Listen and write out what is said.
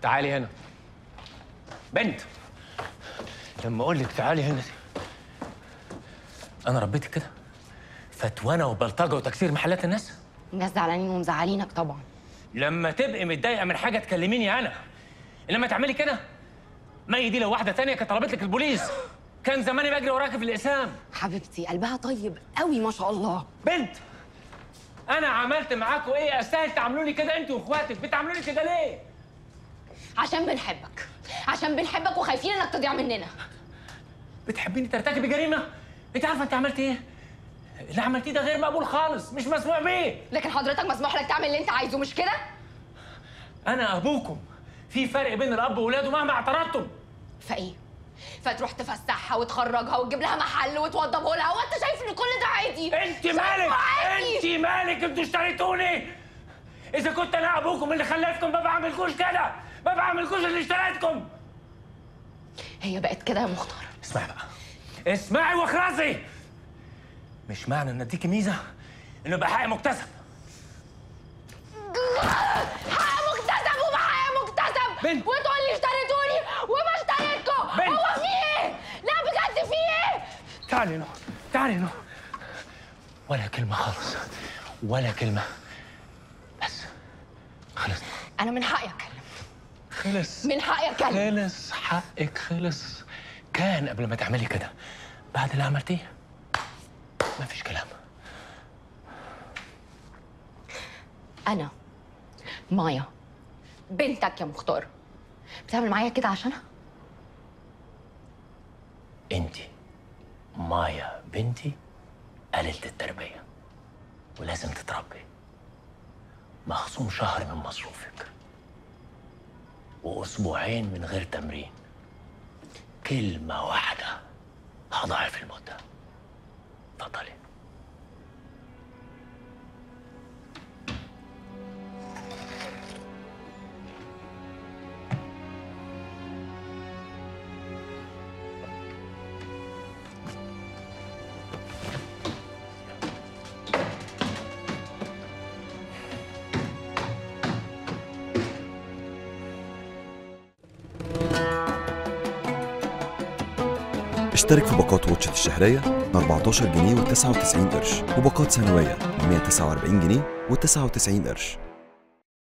تعالي هنا بنت لما اقول لك تعالي هنا دي انا ربيتك كده فتوانه وبلطجه وتكسير محلات الناس الناس زعلانين ومزعلينك طبعا لما تبقي متضايقه من حاجه تكلميني انا انما تعملي كده ما هي دي لو واحده تانية كانت طلبت لك البوليس كان زماني بجري وراكي في الاقسام حبيبتي قلبها طيب قوي ما شاء الله بنت انا عملت معاكوا ايه استاهل تعاملوني كده انت واخواتك بتعاملوني كده ليه عشان بنحبك عشان بنحبك وخايفين انك تضيع مننا بتحبيني ترتكبي جريمه انت عارفه انت عملت ايه اللي عملتيه ده غير مقبول خالص مش مسموع بيه لكن حضرتك مسموح لك تعمل اللي انت عايزه مش كده انا ابوكم في فرق بين الاب وولاده مهما اعترضتم فايه فتروح تفسحها وتخرجها وتجيب لها محل وتوضبه لها وانت شايف ان كل ده عادي انت شايفه مالك عادي. انت مالك انتوا اشتريتوني اذا كنت انا ابوكم اللي خلفتكم ما بعملكوش كده ما بعملكوش اللي اشتريتكم هي بقت كده يا مختار اسمعي بقى اسمعي واخرسي مش معنى ان اديكي ميزه انه يبقى حق مكتسب حق مكتسب وما حق مكتسب بنت. وتقول لي اشتريتوني وما اشتريتكم بنت. هو في ايه؟ لا بجد في ايه؟ تعالي نو تعالي نو ولا كلمه خالص ولا كلمه بس خلص انا من حقي اتكلم خلص من حقي اتكلم خلص حقك خلص كان قبل ما تعملي كده بعد اللي عملتيه مفيش كلام انا مايا بنتك يا مختار بتعمل معايا كده عشانها انت مايا بنتي قليلة التربية ولازم تتربي مخصوم شهر من مصروفك وأسبوعين من غير تمرين كلمة واحدة هضاعف المدة اتفضلي اشترك في باقات واتشت الشهرية ب 14 جنيه و99 قرش وباقات سنوية ب 149 جنيه و99 قرش